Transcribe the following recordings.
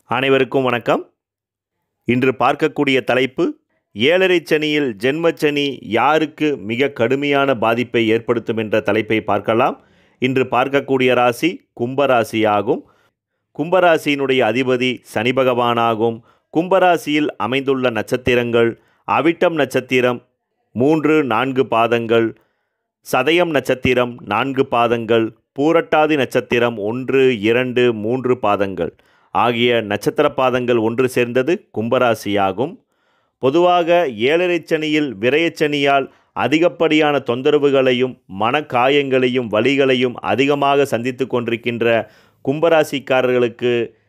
அனைவருக்கும் வணக்கம் இன்று பார்க்கக்கூடிய தலைப்பு ஏழரை சனியில் ஜென்மச்சனி யாருக்கு மிக கடுமையான பாதிப்பை ஏற்படுத்தும் என்ற தலைப்பை பார்க்கலாம் இன்று பார்க்கக்கூடிய ராசி கும்பராசி ஆகும் கும்பராசியினுடைய அதிபதி சனி பகவானாகும் கும்பராசியில் அமைந்துள்ள நட்சத்திரங்கள் அவிட்டம் நட்சத்திரம் மூன்று நான்கு பாதங்கள் சதயம் நட்சத்திரம் நான்கு பாதங்கள் பூரட்டாதி நட்சத்திரம் ஒன்று இரண்டு மூன்று பாதங்கள் ஆகிய நட்சத்திர பாதங்கள் ஒன்று சேர்ந்தது கும்பராசியாகும் பொதுவாக ஏழரை சனியில் விரயச்சனியால் அதிகப்படியான தொந்தரவுகளையும் மனக்காயங்களையும் வலிகளையும் அதிகமாக சந்தித்து கொண்டிருக்கின்ற கும்பராசிக்காரர்களுக்கு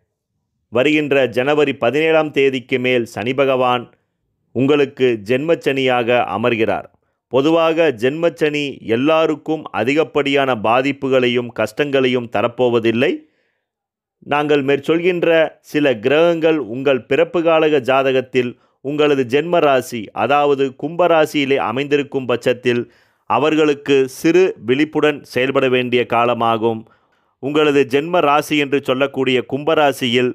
வருகின்ற ஜனவரி பதினேழாம் தேதிக்கு மேல் சனி பகவான் உங்களுக்கு ஜென்மச்சனியாக அமர்கிறார் பொதுவாக ஜென்மச்சனி எல்லாருக்கும் அதிகப்படியான பாதிப்புகளையும் கஷ்டங்களையும் தரப்போவதில்லை நாங்கள் மேற்சொல்கின்ற சில கிரகங்கள் உங்கள் பிறப்பு காலக ஜாதகத்தில் உங்களது ஜென்ம ராசி அதாவது கும்பராசியிலே அமைந்திருக்கும் பட்சத்தில் அவர்களுக்கு சிறு விழிப்புடன் செயல்பட வேண்டிய காலமாகும் உங்களது ஜென்ம ராசி என்று சொல்லக்கூடிய கும்பராசியில்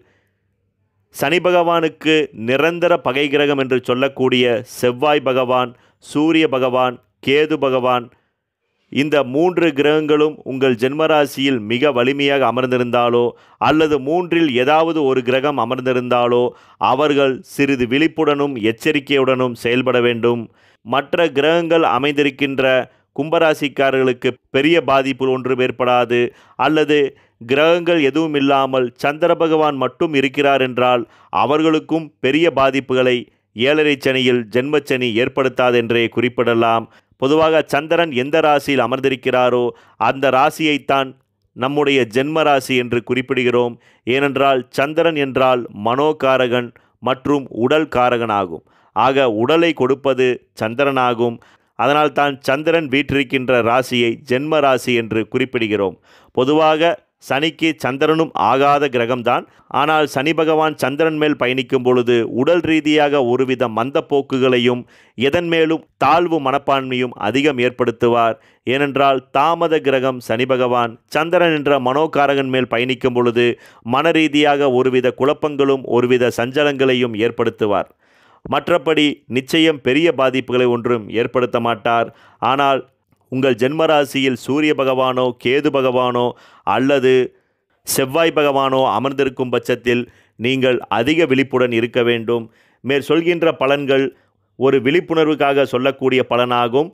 சனி பகவானுக்கு நிரந்தர பகை கிரகம் என்று சொல்லக்கூடிய செவ்வாய் பகவான் சூரிய பகவான் கேது பகவான் இந்த மூன்று கிரகங்களும் உங்கள் ஜென்மராசியில் மிக வலிமையாக அமர்ந்திருந்தாலோ அல்லது மூன்றில் ஏதாவது ஒரு கிரகம் அமர்ந்திருந்தாலோ அவர்கள் சிறிது விழிப்புடனும் எச்சரிக்கையுடனும் செயல்பட வேண்டும் மற்ற கிரகங்கள் அமைந்திருக்கின்ற கும்பராசிக்காரர்களுக்கு பெரிய பாதிப்பு ஒன்றும் ஏற்படாது அல்லது கிரகங்கள் எதுவும் இல்லாமல் சந்திர பகவான் மட்டும் இருக்கிறார் என்றால் அவர்களுக்கும் பெரிய பாதிப்புகளை ஏழரை சனியில் ஜென்மச்சனி ஏற்படுத்தாது என்றே குறிப்பிடலாம் பொதுவாக சந்திரன் எந்த ராசியில் அமர்ந்திருக்கிறாரோ அந்த ராசியைத்தான் நம்முடைய ஜென்ம ராசி என்று குறிப்பிடுகிறோம் ஏனென்றால் சந்திரன் என்றால் மனோகாரகன் மற்றும் உடல் காரகனாகும் ஆக உடலை கொடுப்பது சந்திரனாகும் அதனால் தான் சந்திரன் வீற்றிருக்கின்ற ராசியை ஜென்ம ராசி என்று குறிப்பிடுகிறோம் பொதுவாக சனிக்கு சந்திரனும் ஆகாத கிரகம்தான் ஆனால் சனி பகவான் சந்திரன் மேல் பயணிக்கும் பொழுது உடல் ரீதியாக ஒருவித மந்த போக்குகளையும் எதன் மேலும் தாழ்வு மனப்பான்மையும் அதிகம் ஏற்படுத்துவார் ஏனென்றால் தாமத கிரகம் சனி பகவான் சந்திரன் என்ற மனோகாரகன் மேல் பயணிக்கும் பொழுது மன ரீதியாக ஒருவித குழப்பங்களும் ஒருவித சஞ்சலங்களையும் ஏற்படுத்துவார் மற்றபடி நிச்சயம் பெரிய பாதிப்புகளை ஒன்றும் ஏற்படுத்த மாட்டார் ஆனால் உங்கள் ஜென்மராசியில் சூரிய பகவானோ கேது பகவானோ அல்லது செவ்வாய் பகவானோ அமர்ந்திருக்கும் பட்சத்தில் நீங்கள் அதிக விழிப்புடன் இருக்க வேண்டும் மேற் சொல்கின்ற பலன்கள் ஒரு விழிப்புணர்வுக்காக சொல்லக்கூடிய பலனாகும்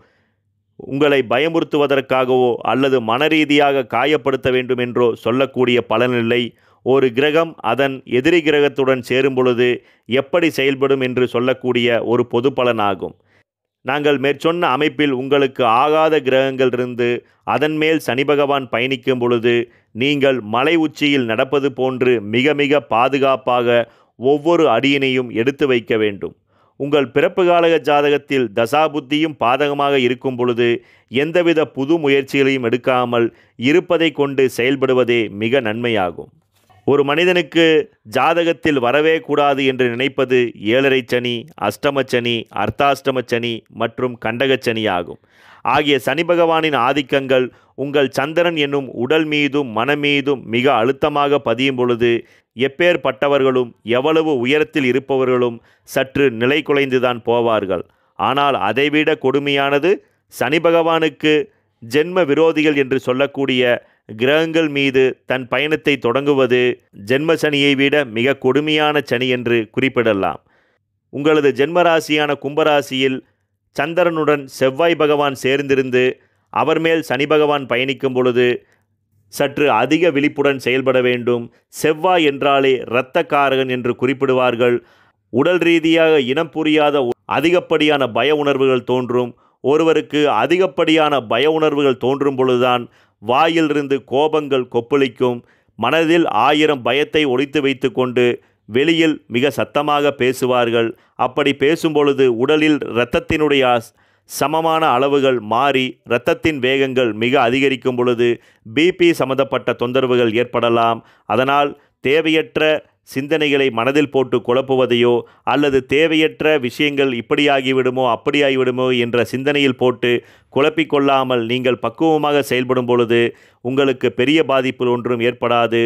உங்களை பயமுறுத்துவதற்காகவோ அல்லது மனரீதியாக காயப்படுத்த வேண்டும் என்றோ சொல்லக்கூடிய பலனில்லை ஒரு கிரகம் அதன் எதிரி கிரகத்துடன் சேரும் பொழுது எப்படி செயல்படும் என்று சொல்லக்கூடிய ஒரு பொது பலனாகும் நாங்கள் மேற்சொன்ன அமைப்பில் உங்களுக்கு ஆகாத கிரகங்கள் இருந்து அதன் மேல் சனி பகவான் பயணிக்கும் பொழுது நீங்கள் மலை உச்சியில் நடப்பது போன்று மிக மிக பாதுகாப்பாக ஒவ்வொரு அடியினையும் எடுத்து வைக்க வேண்டும் உங்கள் பிறப்பு காலக ஜாதகத்தில் தசாபுத்தியும் பாதகமாக இருக்கும் பொழுது எந்தவித புது முயற்சிகளையும் எடுக்காமல் இருப்பதை கொண்டு செயல்படுவதே மிக நன்மையாகும் ஒரு மனிதனுக்கு ஜாதகத்தில் வரவே கூடாது என்று நினைப்பது ஏழரை சனி அஷ்டமச்சனி அர்த்தாஷ்டம சனி மற்றும் கண்டகச்சனி ஆகும் ஆகிய சனி பகவானின் ஆதிக்கங்கள் உங்கள் சந்திரன் என்னும் உடல் மீதும் மனம் மீதும் மிக அழுத்தமாக பதியும் பொழுது எப்பேற்பட்டவர்களும் எவ்வளவு உயரத்தில் இருப்பவர்களும் சற்று நிலை குலைந்துதான் போவார்கள் ஆனால் அதைவிட கொடுமையானது சனி பகவானுக்கு ஜென்ம விரோதிகள் என்று சொல்லக்கூடிய கிரகங்கள் மீது தன் பயணத்தை தொடங்குவது ஜென்ம சனியை விட மிக கொடுமையான சனி என்று குறிப்பிடலாம் உங்களது ஜென்மராசியான கும்பராசியில் சந்திரனுடன் செவ்வாய் பகவான் சேர்ந்திருந்து அவர் மேல் சனி பகவான் பயணிக்கும் பொழுது சற்று அதிக விழிப்புடன் செயல்பட வேண்டும் செவ்வாய் என்றாலே இரத்தக்காரகன் என்று குறிப்பிடுவார்கள் உடல் ரீதியாக இனம் புரியாத அதிகப்படியான பய உணர்வுகள் தோன்றும் ஒருவருக்கு அதிகப்படியான பய உணர்வுகள் தோன்றும் பொழுதுதான் வாயிலிருந்து கோபங்கள் கொப்பளிக்கும் மனதில் ஆயிரம் பயத்தை ஒழித்து வைத்துக்கொண்டு வெளியில் மிக சத்தமாக பேசுவார்கள் அப்படி பேசும்பொழுது உடலில் இரத்தத்தினுடைய சமமான அளவுகள் மாறி இரத்தத்தின் வேகங்கள் மிக அதிகரிக்கும் பொழுது பிபி சம்மந்தப்பட்ட தொந்தரவுகள் ஏற்படலாம் அதனால் தேவையற்ற சிந்தனைகளை மனதில் போட்டு குழப்புவதையோ அல்லது தேவையற்ற விஷயங்கள் இப்படியாகிவிடுமோ அப்படியாகிவிடுமோ என்ற சிந்தனையில் போட்டு குழப்பிக்கொள்ளாமல் நீங்கள் பக்குவமாக செயல்படும் பொழுது உங்களுக்கு பெரிய பாதிப்பு ஒன்றும் ஏற்படாது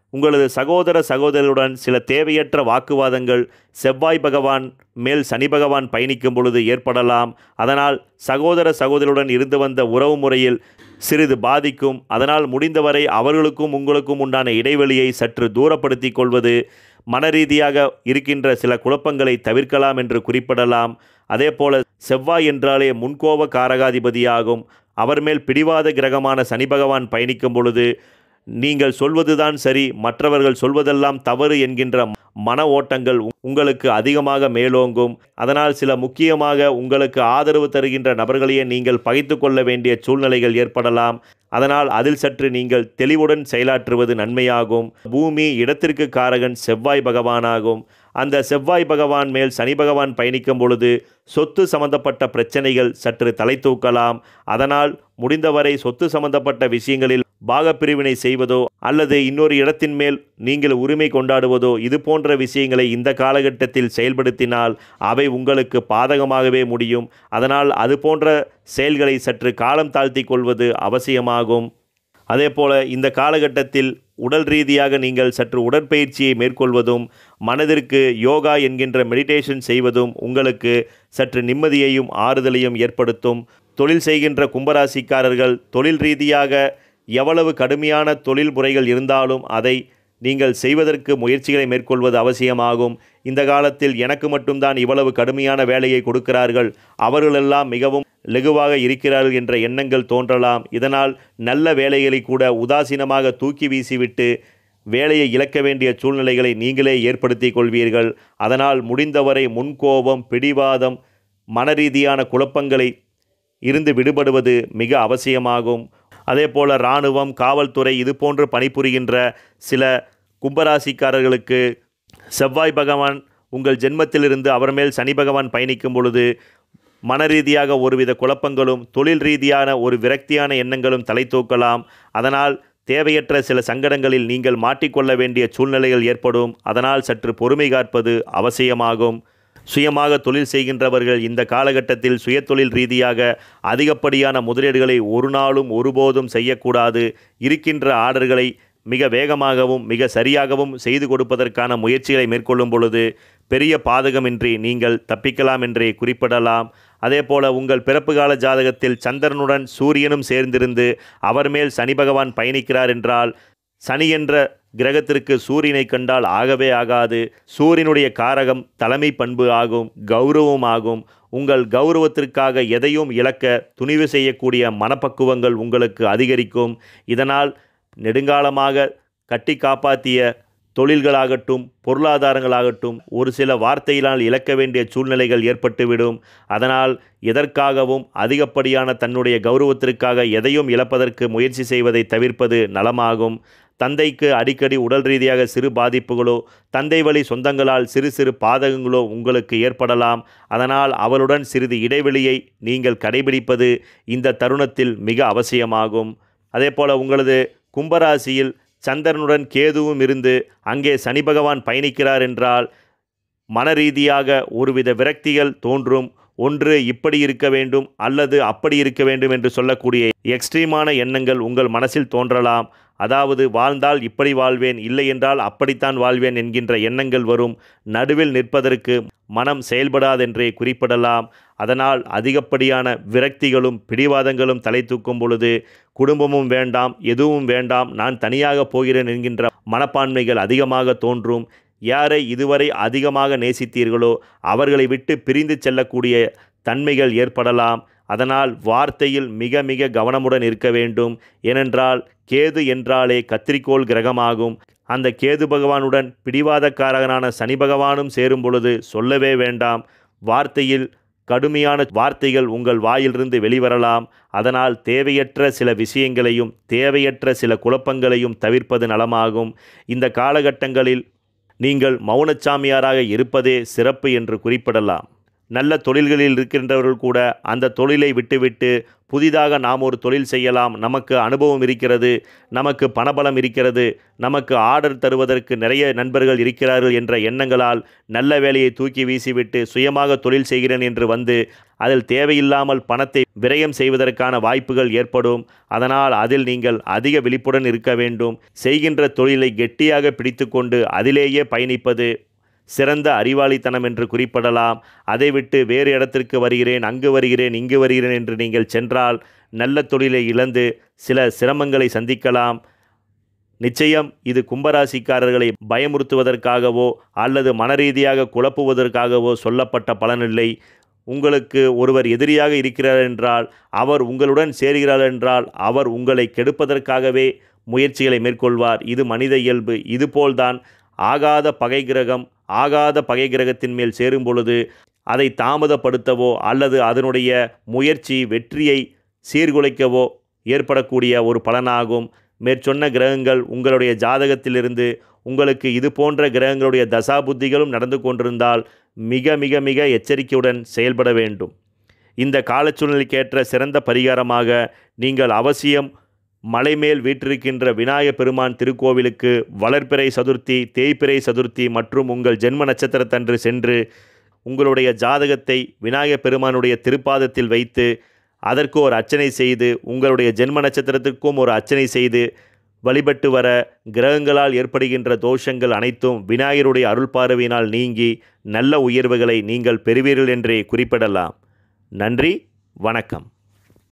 உங்களது சகோதர சகோதரருடன் சில தேவையற்ற வாக்குவாதங்கள் செவ்வாய் பகவான் மேல் சனி பகவான் பயணிக்கும் பொழுது ஏற்படலாம் அதனால் சகோதர சகோதரருடன் இருந்து வந்த உறவு முறையில் சிறிது பாதிக்கும் அதனால் முடிந்தவரை அவர்களுக்கும் உங்களுக்கும் உண்டான இடைவெளியை சற்று தூரப்படுத்தி கொள்வது மனரீதியாக இருக்கின்ற சில குழப்பங்களை தவிர்க்கலாம் என்று குறிப்பிடலாம் அதேபோல செவ்வாய் என்றாலே முன்கோப காரகாதிபதியாகும் அவர் மேல் பிடிவாத கிரகமான சனி பகவான் பயணிக்கும் பொழுது நீங்கள் சொல்வதுதான் சரி மற்றவர்கள் சொல்வதெல்லாம் தவறு என்கின்ற மன ஓட்டங்கள் உங்களுக்கு அதிகமாக மேலோங்கும் அதனால் சில முக்கியமாக உங்களுக்கு ஆதரவு தருகின்ற நபர்களையே நீங்கள் பகைத்து கொள்ள வேண்டிய சூழ்நிலைகள் ஏற்படலாம் அதனால் அதில் சற்று நீங்கள் தெளிவுடன் செயலாற்றுவது நன்மையாகும் பூமி இடத்திற்கு காரகன் செவ்வாய் பகவானாகும் அந்த செவ்வாய் பகவான் மேல் சனி பகவான் பயணிக்கும் பொழுது சொத்து சம்பந்தப்பட்ட பிரச்சனைகள் சற்று தலை தூக்கலாம் அதனால் முடிந்தவரை சொத்து சம்பந்தப்பட்ட விஷயங்களில் பாகப்பிரிவினை செய்வதோ அல்லது இன்னொரு இடத்தின் மேல் நீங்கள் உரிமை கொண்டாடுவதோ இது போன்ற விஷயங்களை இந்த காலகட்டத்தில் செயல்படுத்தினால் அவை உங்களுக்கு பாதகமாகவே முடியும் அதனால் அது போன்ற செயல்களை சற்று காலம் தாழ்த்தி கொள்வது அவசியமாகும் அதேபோல இந்த காலகட்டத்தில் உடல் ரீதியாக நீங்கள் சற்று உடற்பயிற்சியை மேற்கொள்வதும் மனதிற்கு யோகா என்கின்ற மெடிடேஷன் செய்வதும் உங்களுக்கு சற்று நிம்மதியையும் ஆறுதலையும் ஏற்படுத்தும் தொழில் செய்கின்ற கும்பராசிக்காரர்கள் தொழில் ரீதியாக எவ்வளவு கடுமையான தொழில் முறைகள் இருந்தாலும் அதை நீங்கள் செய்வதற்கு முயற்சிகளை மேற்கொள்வது அவசியமாகும் இந்த காலத்தில் எனக்கு மட்டும்தான் இவ்வளவு கடுமையான வேலையை கொடுக்கிறார்கள் அவர்களெல்லாம் மிகவும் லெகுவாக இருக்கிறார்கள் என்ற எண்ணங்கள் தோன்றலாம் இதனால் நல்ல வேலைகளை கூட உதாசீனமாக தூக்கி வீசிவிட்டு வேலையை இழக்க வேண்டிய சூழ்நிலைகளை நீங்களே ஏற்படுத்தி கொள்வீர்கள் அதனால் முடிந்தவரை முன்கோபம் பிடிவாதம் மனரீதியான குழப்பங்களை இருந்து விடுபடுவது மிக அவசியமாகும் அதேபோல இராணுவம் காவல்துறை இது போன்று பணிபுரிகின்ற சில கும்பராசிக்காரர்களுக்கு செவ்வாய் பகவான் உங்கள் ஜென்மத்திலிருந்து அவர் மேல் சனி பகவான் பயணிக்கும் பொழுது மனரீதியாக ஒருவித குழப்பங்களும் தொழில் ரீதியான ஒரு விரக்தியான எண்ணங்களும் தலை தூக்கலாம் அதனால் தேவையற்ற சில சங்கடங்களில் நீங்கள் மாட்டிக்கொள்ள வேண்டிய சூழ்நிலைகள் ஏற்படும் அதனால் சற்று பொறுமை காற்பது அவசியமாகும் சுயமாக தொழில் செய்கின்றவர்கள் இந்த காலகட்டத்தில் சுயதொழில் ரீதியாக அதிகப்படியான முதலீடுகளை ஒரு நாளும் ஒருபோதும் செய்யக்கூடாது இருக்கின்ற ஆர்டர்களை மிக வேகமாகவும் மிக சரியாகவும் செய்து கொடுப்பதற்கான முயற்சிகளை மேற்கொள்ளும் பொழுது பெரிய பாதகமின்றி நீங்கள் தப்பிக்கலாம் என்றே குறிப்பிடலாம் அதேபோல உங்கள் பிறப்பு கால ஜாதகத்தில் சந்திரனுடன் சூரியனும் சேர்ந்திருந்து அவர் மேல் சனி பகவான் பயணிக்கிறார் என்றால் சனி என்ற கிரகத்திற்கு சூரியனை கண்டால் ஆகவே ஆகாது சூரியனுடைய காரகம் தலைமை பண்பு ஆகும் கௌரவம் ஆகும் உங்கள் கௌரவத்திற்காக எதையும் இழக்க துணிவு செய்யக்கூடிய மனப்பக்குவங்கள் உங்களுக்கு அதிகரிக்கும் இதனால் நெடுங்காலமாக கட்டி காப்பாற்றிய தொழில்களாகட்டும் பொருளாதாரங்களாகட்டும் ஒரு சில வார்த்தையினால் இழக்க வேண்டிய சூழ்நிலைகள் ஏற்பட்டுவிடும் அதனால் எதற்காகவும் அதிகப்படியான தன்னுடைய கௌரவத்திற்காக எதையும் இழப்பதற்கு முயற்சி செய்வதை தவிர்ப்பது நலமாகும் தந்தைக்கு அடிக்கடி உடல் ரீதியாக சிறு பாதிப்புகளோ தந்தை வழி சொந்தங்களால் சிறு சிறு பாதகங்களோ உங்களுக்கு ஏற்படலாம் அதனால் அவருடன் சிறிது இடைவெளியை நீங்கள் கடைபிடிப்பது இந்த தருணத்தில் மிக அவசியமாகும் அதேபோல உங்களது கும்பராசியில் சந்திரனுடன் கேதுவும் இருந்து அங்கே சனி பகவான் பயணிக்கிறார் என்றால் மனரீதியாக ஒருவித விரக்திகள் தோன்றும் ஒன்று இப்படி இருக்க வேண்டும் அல்லது அப்படி இருக்க வேண்டும் என்று சொல்லக்கூடிய எக்ஸ்ட்ரீமான எண்ணங்கள் உங்கள் மனசில் தோன்றலாம் அதாவது வாழ்ந்தால் இப்படி வாழ்வேன் இல்லை என்றால் அப்படித்தான் வாழ்வேன் என்கின்ற எண்ணங்கள் வரும் நடுவில் நிற்பதற்கு மனம் செயல்படாதென்றே குறிப்பிடலாம் அதனால் அதிகப்படியான விரக்திகளும் பிடிவாதங்களும் தலை தூக்கும் பொழுது குடும்பமும் வேண்டாம் எதுவும் வேண்டாம் நான் தனியாக போகிறேன் என்கின்ற மனப்பான்மைகள் அதிகமாக தோன்றும் யாரை இதுவரை அதிகமாக நேசித்தீர்களோ அவர்களை விட்டு பிரிந்து செல்லக்கூடிய தன்மைகள் ஏற்படலாம் அதனால் வார்த்தையில் மிக மிக கவனமுடன் இருக்க வேண்டும் ஏனென்றால் கேது என்றாலே கத்திரிக்கோள் கிரகமாகும் அந்த கேது பகவானுடன் பிடிவாதக்காரகனான சனி பகவானும் சேரும் பொழுது சொல்லவே வேண்டாம் வார்த்தையில் கடுமையான வார்த்தைகள் உங்கள் வாயிலிருந்து வெளிவரலாம் அதனால் தேவையற்ற சில விஷயங்களையும் தேவையற்ற சில குழப்பங்களையும் தவிர்ப்பது நலமாகும் இந்த காலகட்டங்களில் நீங்கள் மௌனச்சாமியாராக இருப்பதே சிறப்பு என்று குறிப்பிடலாம் நல்ல தொழில்களில் இருக்கின்றவர்கள் கூட அந்த தொழிலை விட்டுவிட்டு புதிதாக நாம் ஒரு தொழில் செய்யலாம் நமக்கு அனுபவம் இருக்கிறது நமக்கு பணபலம் இருக்கிறது நமக்கு ஆர்டர் தருவதற்கு நிறைய நண்பர்கள் இருக்கிறார்கள் என்ற எண்ணங்களால் நல்ல வேலையை தூக்கி வீசிவிட்டு சுயமாக தொழில் செய்கிறேன் என்று வந்து அதில் தேவையில்லாமல் பணத்தை விரயம் செய்வதற்கான வாய்ப்புகள் ஏற்படும் அதனால் அதில் நீங்கள் அதிக விழிப்புடன் இருக்க வேண்டும் செய்கின்ற தொழிலை கெட்டியாக பிடித்துக்கொண்டு அதிலேயே பயணிப்பது சிறந்த அறிவாளித்தனம் என்று குறிப்பிடலாம் அதை விட்டு வேறு இடத்திற்கு வருகிறேன் அங்கு வருகிறேன் இங்கு வருகிறேன் என்று நீங்கள் சென்றால் நல்ல தொழிலை இழந்து சில சிரமங்களை சந்திக்கலாம் நிச்சயம் இது கும்பராசிக்காரர்களை பயமுறுத்துவதற்காகவோ அல்லது மனரீதியாக குழப்புவதற்காகவோ சொல்லப்பட்ட பலனில்லை உங்களுக்கு ஒருவர் எதிரியாக இருக்கிறார் என்றால் அவர் உங்களுடன் சேர்கிறார் என்றால் அவர் உங்களை கெடுப்பதற்காகவே முயற்சிகளை மேற்கொள்வார் இது மனித இயல்பு இதுபோல்தான் ஆகாத பகை கிரகம் ஆகாத பகை கிரகத்தின் மேல் சேரும் பொழுது அதை தாமதப்படுத்தவோ அல்லது அதனுடைய முயற்சி வெற்றியை சீர்குலைக்கவோ ஏற்படக்கூடிய ஒரு பலனாகும் மேற்சொன்ன கிரகங்கள் உங்களுடைய ஜாதகத்திலிருந்து உங்களுக்கு இது போன்ற கிரகங்களுடைய தசாபுத்திகளும் நடந்து கொண்டிருந்தால் மிக மிக மிக எச்சரிக்கையுடன் செயல்பட வேண்டும் இந்த காலச்சூழ்நிலைக்கேற்ற சிறந்த பரிகாரமாக நீங்கள் அவசியம் மலைமேல் வீற்றிருக்கின்ற விநாயக பெருமான் திருக்கோவிலுக்கு வளர்ப்பிறை சதுர்த்தி தேய்பிறை சதுர்த்தி மற்றும் உங்கள் ஜென்ம நட்சத்திரத்தன்று சென்று உங்களுடைய ஜாதகத்தை விநாயக பெருமானுடைய திருப்பாதத்தில் வைத்து அதற்கு ஒரு அர்ச்சனை செய்து உங்களுடைய ஜென்ம நட்சத்திரத்திற்கும் ஒரு அர்ச்சனை செய்து வழிபட்டு வர கிரகங்களால் ஏற்படுகின்ற தோஷங்கள் அனைத்தும் விநாயகருடைய அருள் பார்வையினால் நீங்கி நல்ல உயர்வுகளை நீங்கள் பெறுவீர்கள் என்றே குறிப்பிடலாம் நன்றி வணக்கம்